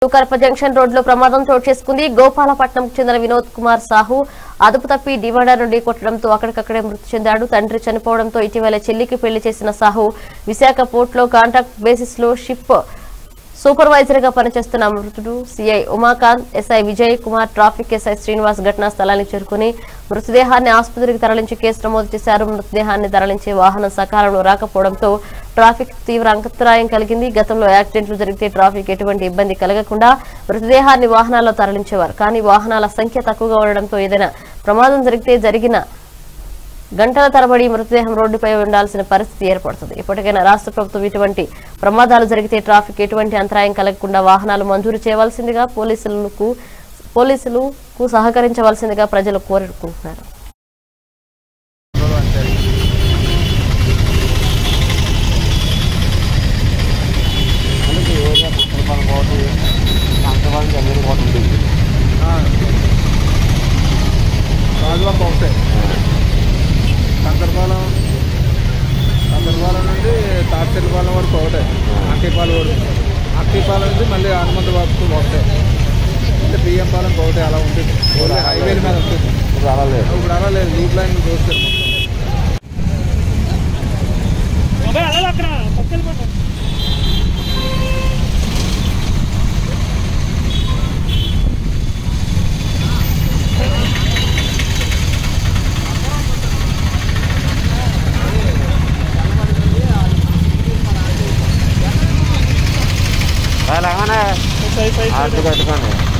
Karapa junction రోడ్లో ప్రమాదం చోటు చేసుకుంది గోపాలపట్నంకు చెందిన వినోద్ కుమార్ సాహు అదుపు తప్పి డివైడర్ నుండి కొట్టడంతో అక్కడికక్కడే మృతి చెందాడు తండ్రి చనిపోవడంతో ఇటీవల చెల్లికి పెళ్లి చేసిన సాహు విశాఖ పోర్టులో కాంట్రాక్ట్ బేసిస్ లో షిప్ సూపర్వైజర్ గా పనిచేస్తున్న మృతుడు CI Umakant SI Vijay Kumar traffic SI Srinivas ఘటనా స్థలానికి చేరుకుని మృతదేహాన్ని ఆసుపత్రికి తరలించి కేసు నమోదు చేశారు మృతదేహాన్ని తరలించే వాహనం సకాలంలో రాకపోవడంతో ట్రాఫిక్ తీవ్ర అంతరాయం కలిగింది గతంలో యాక్సిడెంట్లు జరిగితే ట్రాఫిక్ ఎటువంటి ఇబ్బంది కలగకుండా మృతదేహాన్ని వాహనాల్లో తరలించేవారు కానీ వాహనాల సంఖ్య తక్కువగా ఉండడంతో ఏదైనా ప్రమాదం జరిగితే జరిగిన గంటల తరబడి మృతదేహం రోడ్డుపై ఉండాల్సిన పరిస్థితి ఏర్పడుతుంది ఇప్పటికైనా రాష్ట్ర ప్రభుత్వం ఇటువంటి ప్రమాదాలు జరిగితే ట్రాఫిక్ ఎటువంటి అంతరాయం కలగకుండా వాహనాలు మంజూరు చేయవలసిందిగా పోలీసులకు పోలీసులకు సహకరించవలసిందిగా ప్రజలు కోరుకుంటున్నారు రాజువాక ఒకటే కంకరపాలెం కంకరపాలెం నుండి తాటిచెల్లిపాలెం వరకు ఒకటే అక్కిపాలెం వరకు అక్కిపాలెం నుంచి మళ్ళీ హనుమంత బాబుకు ఒకటే అంటే బియ్యం పాలెం ఒకటే అలా ఉంటుంది ఓన్లీ హైవేల మీద ఉంటుంది ఇప్పుడు అలా లేదు లూప్ లైన్ చూస్తారు మొత్తం అలాగనే అడ్డు కట్టుకోండి